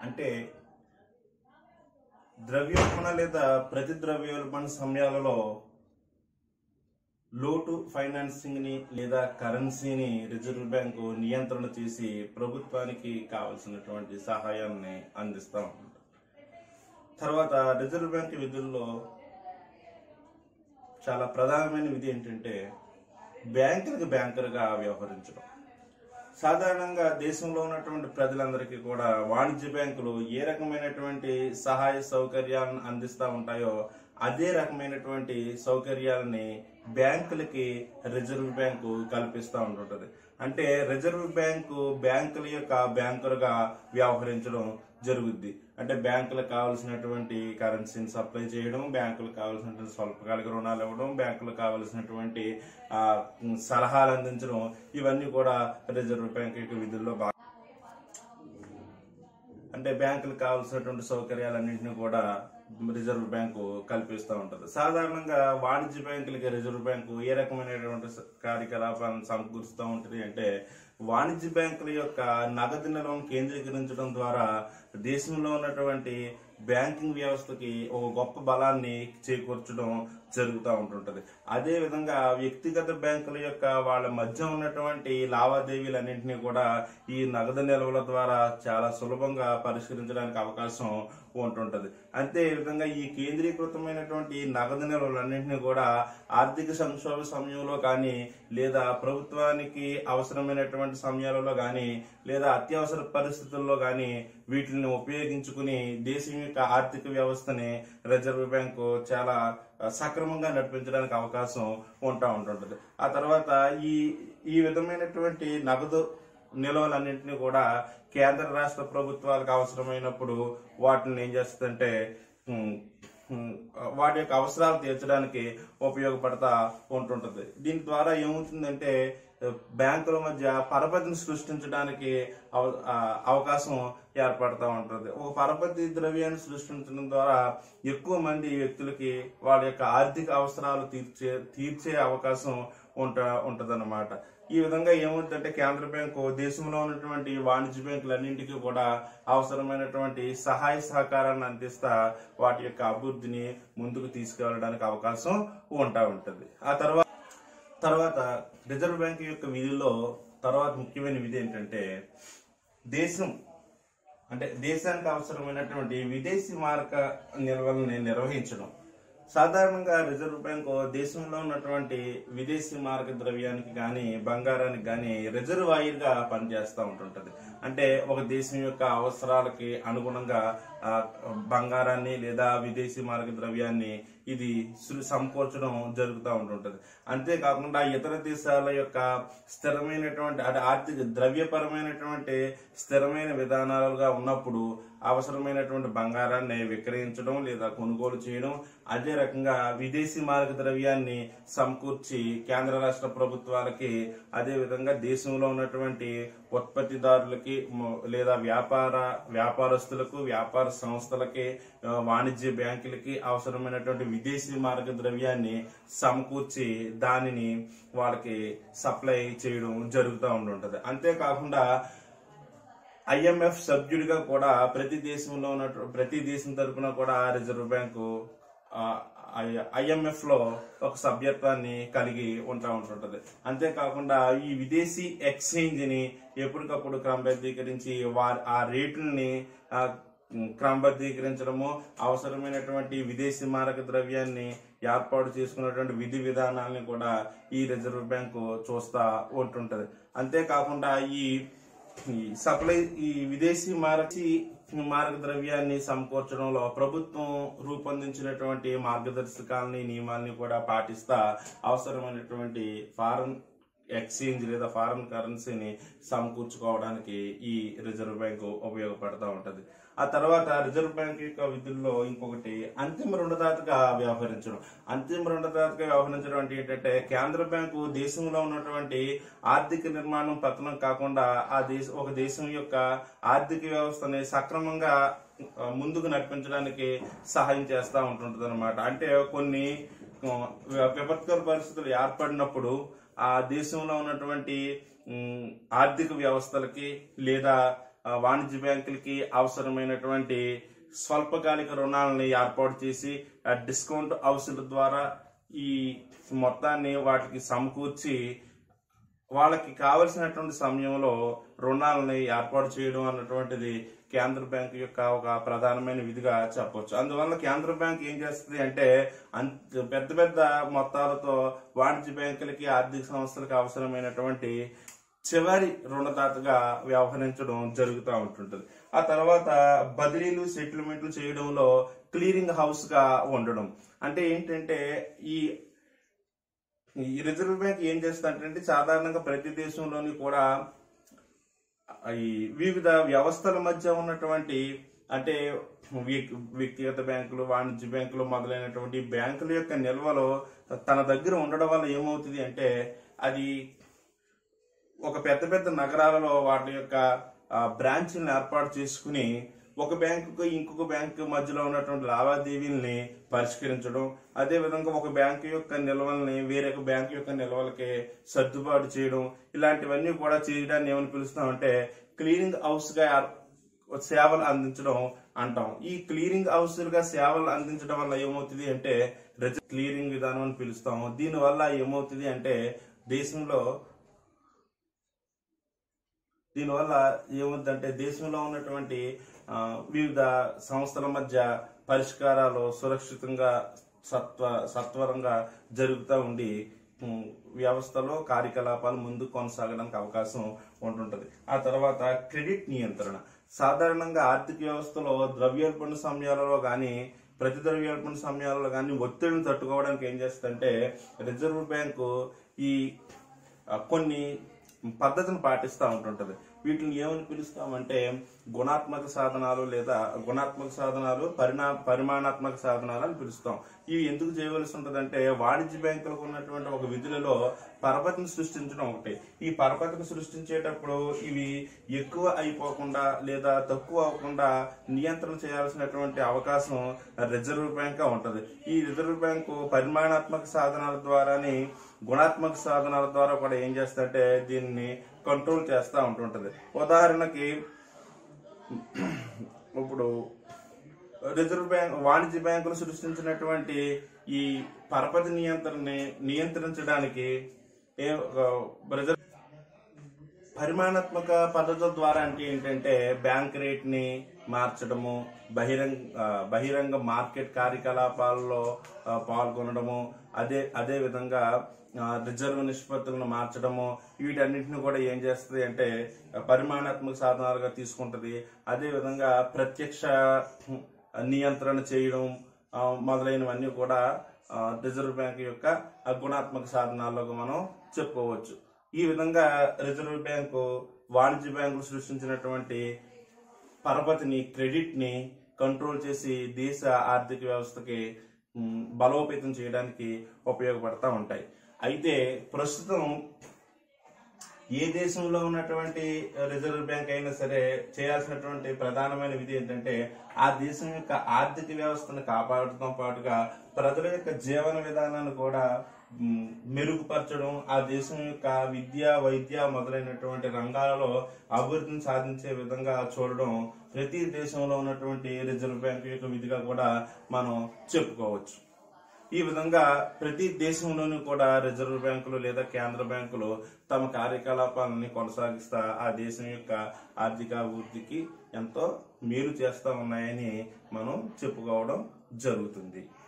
అంటే ద్రవ్యోల్బణ లేదా ప్రతి ద్రవ్యోల్బణ సమయాలలో లోటు ఫైనాన్సింగ్ ని లేదా కరెన్సీని రిజర్వ్ బ్యాంకు నియంత్రణ చేసి ప్రభుత్వానికి కావలసినటువంటి సహాయాన్ని అందిస్తూ ఉంటుంది తర్వాత రిజర్వ్ బ్యాంక్ విధుల్లో చాలా ప్రధానమైన విధి ఏంటంటే బ్యాంకులకు బ్యాంకర్గా వ్యవహరించడం సాధారణంగా దేశంలో ఉన్నటువంటి ప్రజలందరికీ కూడా వాణిజ్య బ్యాంకులు ఏ రకమైనటువంటి సహాయ సౌకర్యాలను అందిస్తూ ఉంటాయో అదే రకమైనటువంటి సౌకర్యాలని బ్యాంకులకి రిజర్వ్ బ్యాంకు కల్పిస్తూ ఉంటుంటది అంటే రిజర్వ్ బ్యాంకు బ్యాంకుల యొక్క బ్యాంకర్గా వ్యవహరించడం జరుగుద్ది అంటే బ్యాంకులకు కావాల్సినటువంటి కరెన్సీని సప్లై చేయడం బ్యాంకులకు కావాల్సినటువంటి స్వల్పకాలిక రుణాలు ఇవ్వడం బ్యాంకులకు కావాల్సినటువంటి ఆ, సలహాలు అందించడం ఇవన్నీ కూడా రిజర్వ్ బ్యాంక్ యొక్క విధుల్లో భాగం అంటే బ్యాంకులకు కావాల్సినటువంటి సౌకర్యాలన్నింటినీ కూడా రిజర్వ్ బ్యాంకు కల్పిస్తూ ఉంటుంది సాధారణంగా వాణిజ్య బ్యాంకులకి రిజర్వ్ బ్యాంకు ఏ రకమైనటువంటి స- కార్యకలాపాలను సమకూరుస్తూ ఉంటుంది అంటే వాణిజ్య బ్యాంకుల యొక్క నగదు నిల్వను కేంద్రీకరించడం ద్వారా దేశంలో ఉన్నటువంటి బ్యాంకింగ్ వ్యవస్థకి ఒక గొప్ప బలాన్ని చేకూర్చడం జరుగుతూ ఉంటుంటది అదే విధంగా వ్యక్తిగత బ్యాంకుల యొక్క వాళ్ళ మధ్య ఉన్నటువంటి లావాదేవీలన్నింటినీ కూడా ఈ నగదు నిల్వల ద్వారా చాలా సులభంగా పరిష్కరించడానికి అవకాశం ఉంటుంటది అంతే విధంగా ఈ కేంద్రీకృతమైనటువంటి నగదు నిల్వలన్నింటినీ కూడా ఆర్థిక సంక్షోభ సమయంలో కానీ లేదా ప్రభుత్వానికి అవసరమైనటువంటి సమయాలలో కానీ లేదా అత్యవసర పరిస్థితుల్లో కానీ వీటిని ఉపయోగించుకుని దేశం యొక్క ఆర్థిక వ్యవస్థని రిజర్వ్ బ్యాంకు చాలా ఆ, సక్రమంగా నడిపించడానికి అవకాశం ఉంటా ఉంటుంటది ఆ తర్వాత ఈ ఈ విధమైనటువంటి నగదు నిల్వలన్నింటినీ కూడా కేంద్ర రాష్ట్ర ప్రభుత్వాలకు అవసరమైనప్పుడు వాటిని ఏం చేస్తుందంటే ఉమ్, ఉమ్, వాటి యొక్క అవసరాలు తీర్చడానికి ఉపయోగపడతా ఉంటుంటది దీని ద్వారా ఏమవుతుందంటే బ్యాంకుల మధ్య పరపతిని సృష్టించడానికి అవ- ఆ, అవకాశం ఏర్పడతా ఉంటుంది ఒక పరపతి ద్రవ్యాన్ని సృష్టించడం ద్వారా ఎక్కువ మంది వ్యక్తులకి వాళ్ళ యొక్క ఆర్థిక అవసరాలు తీర్చే తీర్చే అవకాశం ఉంట ఉంటదన్నమాట ఈ విధంగా ఏమవుతుందంటే కేంద్ర బ్యాంకు దేశంలో ఉన్నటువంటి వాణిజ్య బ్యాంకులన్నింటికీ కూడా అవసరమైనటువంటి సహాయ సహకారాన్ని అందిస్తా వాటి యొక్క అభివృద్ధిని ముందుకు తీసుకెళ్ళడానికి అవకాశం ఉంటా ఉంటుంది ఆ తర్వాత తర్వాత రిజర్వ్ బ్యాంక్ యొక్క విధిలో తర్వాత ముఖ్యమైన విధి ఏంటంటే దేశం అంటే దేశానికి అవసరమైనటువంటి విదేశీ మారక నిల్వల్ని నిర్వహించడం సాధారణంగా రిజర్వ్ బ్యాంకు దేశంలో ఉన్నటువంటి విదేశీ మారక ద్రవ్యానికి కానీ బంగారానికి కానీ రిజర్వాయర్ గా పనిచేస్తూ ఉంటుంటది అంటే ఒక దేశం యొక్క అవసరాలకి అనుగుణంగా ఆ, బంగారాన్ని లేదా విదేశీ మారక ద్రవ్యాన్ని ఇది సృ- సమకూర్చడం జరుగుతూ ఉంటుంటది అంతేకాకుండా ఇతర దేశాల యొక్క స్థిరమైనటువంటి అంటే ఆర్థిక ద్రవ్యపరమైనటువంటి స్థిరమైన విధానాలుగా ఉన్నప్పుడు అవసరమైనటువంటి బంగారాన్ని విక్రయించడం లేదా కొనుగోలు చేయడం అదే రకంగా విదేశీ మారక ద్రవ్యాన్ని సమకూర్చి కేంద్ర రాష్ట్ర ప్రభుత్వాలకి అదే విధంగా దేశంలో ఉన్నటువంటి ఉత్పత్తిదారులకి మ- లేదా వ్యాపార వ్యాపారస్తులకు వ్యాపార సంస్థలకి ఆ, వాణిజ్య బ్యాంకులకి అవసరమైనటువంటి విదేశీ మార్గ ద్రవ్యాన్ని సమకూర్చి దానిని వాళ్ళకి సప్లై చేయడం జరుగుతూ ఉంటుంటది అంతేకాకుండా ఐఎంఎఫ్ సభ్యుడిగా కూడా ప్రతి దేశంలో ఉన్న ప్రతి దేశం తరపున కూడా రిజర్వ్ బ్యాంకు ఐఎంఎఫ్ లో ఒక సభ్యత్వాన్ని కలిగి ఉంటా ఉంటుంటది అంతేకాకుండా ఈ విదేశీ ఎక్స్చేంజ్ ని ఎప్పటికప్పుడు క్రమబద్ధీకరించి వారి ఆ రేట్లని ఆ, క్రమబద్ధీకరించడము అవసరమైనటువంటి విదేశీ మారక ద్రవ్యాన్ని ఏర్పాటు చేసుకున్నటువంటి విధి విధానాలని కూడా ఈ రిజర్వ్ బ్యాంకు చూస్తా ఉంటుంటది అంతేకాకుండా ఈ ఈ సప్లై ఈ విదేశీ మారక మారక ద్రవ్యాన్ని సమకూర్చడంలో ప్రభుత్వం రూపొందించినటువంటి మార్గదర్శకాలని నియమాల్ని కూడా పాటిస్తా అవసరమైనటువంటి ఫారెన్ ఎక్స్చేంజ్ లేదా ఫారెన్ కరెన్సీని సమకూర్చుకోవడానికి ఈ రిజర్వ్ బ్యాంకు ఉపయోగపడతా ఉంటది ఆ తర్వాత రిజర్వ్ బ్యాంక్ యొక్క విధుల్లో ఇంకొకటి అంతిమ రుణదాతగా వ్యవహరించడం అంతిమ రుణదాతగా వ్యవహరించడం అంటే ఏంటంటే కేంద్ర బ్యాంకు దేశంలో ఉన్నటువంటి ఆర్థిక నిర్మాణం పతనం కాకుండా ఆ దేశ ఒక దేశం యొక్క ఆర్థిక వ్యవస్థని సక్రమంగా ఆ, ముందుకు నడిపించడానికి సహాయం చేస్తూ ఉంటుంటుంది అనమాట అంటే కొన్ని ఆ, విపత్కర పరిస్థితులు ఏర్పడినప్పుడు ఆ దేశంలో ఉన్నటువంటి ఉమ్, ఆర్థిక వ్యవస్థలకి లేదా ఆ, వాణిజ్య బ్యాంకులకి అవసరమైనటువంటి స్వల్పకాలిక రుణాలని ఏర్పాటు చేసి ఆ డిస్కౌంట్ హౌసుల ద్వారా ఈ మొత్తాన్ని వాటికి సమకూర్చి వాళ్ళకి కావలసినటువంటి సమయంలో రుణాలని ఏర్పాటు చేయడం అన్నటువంటిది కేంద్ర బ్యాంక్ యొక్క ఒక ప్రధానమైన విధిగా చెప్పొచ్చు అందువల్ల కేంద్ర బ్యాంక్ ఏం చేస్తుంది అంటే అంత పెద్ద పెద్ద మొత్తాలతో వాణిజ్య బ్యాంకులకి ఆర్థిక సంస్థలకు అవసరమైనటువంటి చివరి రుణదాతగా వ్యవహరించడం జరుగుతూ ఉంటుంటది ఆ తర్వాత బదిలీలు సెటిల్మెంట్లు చేయడంలో క్లియరింగ్ హౌస్ గా ఉండడం అంటే ఏంటంటే ఈ ఈ రిజర్వ్ బ్యాంక్ ఏం చేస్తుందంటే సాధారణంగా ప్రతి దేశంలోని కూడా ఈ వివిధ వ్యవస్థల మధ్య ఉన్నటువంటి అంటే వ్యక్- వ్యక్తిగత బ్యాంకులు వాణిజ్య బ్యాంకులు మొదలైనటువంటి బ్యాంకుల యొక్క నిల్వలు తన దగ్గర ఉండడం వల్ల ఏమవుతుంది అంటే అది ఒక పెద్ద పెద్ద నగరాలలో వాటి యొక్క బ్రాంచ్లను ఏర్పాటు చేసుకుని ఒక బ్యాంకుకు ఇంకొక బ్యాంకు మధ్యలో ఉన్నటువంటి లావాదేవీల్ని పరిష్కరించడం అదే విధంగా ఒక బ్యాంకు యొక్క నిల్వల్ని వేరొక బ్యాంకు యొక్క నిల్వలకి సర్దుబాటు చేయడం ఇలాంటివన్నీ కూడా చేయడాన్ని ఏమని పిలుస్తామంటే క్లీనింగ్ హౌస్ గా ఏర్- సేవలు అందించడం అంటాం ఈ క్లీనింగ్ హౌస్ గా సేవలు అందించడం వల్ల ఏమవుతుంది అంటే క్లియరింగ్ విధానం అని పిలుస్తాం దీని వల్ల ఏమవుతుంది అంటే దేశంలో దీనివల్ల ఏముందంటే దేశంలో ఉన్నటువంటి ఆ, వివిధ సంస్థల మధ్య పరిష్కారాలు సురక్షితంగా సత్వ సత్వరంగా జరుగుతూ ఉండి ఉమ్, వ్యవస్థలో కార్యకలాపాలు ముందు కొనసాగడానికి అవకాశం ఉంటుంటది ఆ తర్వాత క్రెడిట్ నియంత్రణ సాధారణంగా ఆర్థిక వ్యవస్థలో ద్రవ్యోల్బణ సమయాలలో కానీ ప్రతి ద్రవ్యోల్బణ సమయాలలో కానీ ఒత్తిడిని తట్టుకోవడానికి ఏం చేస్తుందంటే రిజర్వ్ బ్యాంకు ఈ ఆ, కొన్ని పద్ధతిని పాటిస్తూ ఉంటుంటది వీటిని ఏమని పిలుస్తామంటే గుణాత్మక సాధనాలు లేదా గుణాత్మక సాధనాలు పరిణా పరిమాణాత్మక సాధనాలు అని పిలుస్తాం ఇవి ఎందుకు చేయవలసి ఉంటుందంటే వాణిజ్య బ్యాంకులకు ఉన్నటువంటి ఒక విధులలో పరపతిని సృష్టించడం ఒకటి ఈ పరపతిని సృష్టించేటప్పుడు ఇవి ఎక్కువ అయిపోకుండా లేదా తక్కువ అవ్వకుండా నియంత్రణ చేయాల్సినటువంటి అవకాశం రిజర్వ్ బ్యాంక్ ఉంటది ఈ రిజర్వ్ బ్యాంకు పరిమాణాత్మక సాధనాల ద్వారాని గుణాత్మక సాధనాల ద్వారా కూడా ఏం చేస్తుందంటే దీన్ని కంట్రోల్ చేస్తూ ఉంటుంటది ఉదాహరణకి ఇప్పుడు రిజర్వ్ బ్యాంక్ వాణిజ్య బ్యాంకులు సృష్టించినటువంటి ఈ పరపతి నియంత్రణని నియంత్రించడానికి ఏ ఒక రిజర్వ్ పరిమాణాత్మక పద్ధతుల ద్వారా అంటే ఏంటంటే బ్యాంక్ రేట్ ని మార్చడము బహిరంగ ఆ, బహిరంగ మార్కెట్ కార్యకలాపాల్లో ఆ, పాల్గొనడము అదే అదే విధంగా ఆ, రిజర్వ్ నిష్పత్తులను మార్చడము వీటన్నిటిని కూడా ఏం చేస్తుంది అంటే ఆ, పరిమాణాత్మక సాధనాలుగా తీసుకుంటది అదే విధంగా ప్రత్యక్ష నియంత్రణ చేయడం ఆ, మొదలైనవన్నీ కూడా ఆ, రిజర్వ్ బ్యాంక్ యొక్క ఆ గుణాత్మక సాధనాలుగా మనం చెప్పుకోవచ్చు ఈ విధంగా రిజర్వ్ బ్యాంకు వాణిజ్య బ్యాంకులు సృష్టించినటువంటి పరపతిని క్రెడిట్ ని కంట్రోల్ చేసి దేశ ఆర్థిక వ్యవస్థకి మ్, బలోపేతం చేయడానికి ఉపయోగపడతా ఉంటాయి అయితే ప్రస్తుతం ఏ దేశంలో ఉన్నటువంటి రిజర్వ్ బ్యాంక్ అయినా సరే చేయాల్సినటువంటి ప్రధానమైన విధి ఏంటంటే ఆ దేశం యొక్క ఆర్థిక వ్యవస్థను కాపాడటంతో పాటుగా ప్రజల యొక్క జీవన విధానాన్ని కూడా మ్, మెరుగుపరచడం ఆ దేశం యొక్క విద్య వైద్య మొదలైనటువంటి రంగాలలో అభివృద్ధిని సాధించే విధంగా చూడడం ప్రతి దేశంలో ఉన్నటువంటి రిజర్వ్ బ్యాంక్ యొక్క విధిగా కూడా మనం చెప్పుకోవచ్చు ఈ విధంగా ప్రతి దేశంలోనూ కూడా రిజర్వ్ బ్యాంకులు లేదా కేంద్ర బ్యాంకులు తమ కార్యకలాపాలని కొనసాగిస్తా ఆ దేశం యొక్క ఆర్థిక అభివృద్ధికి ఎంతో మేలు చేస్తా ఉన్నాయని మనం చెప్పుకోవడం జరుగుతుంది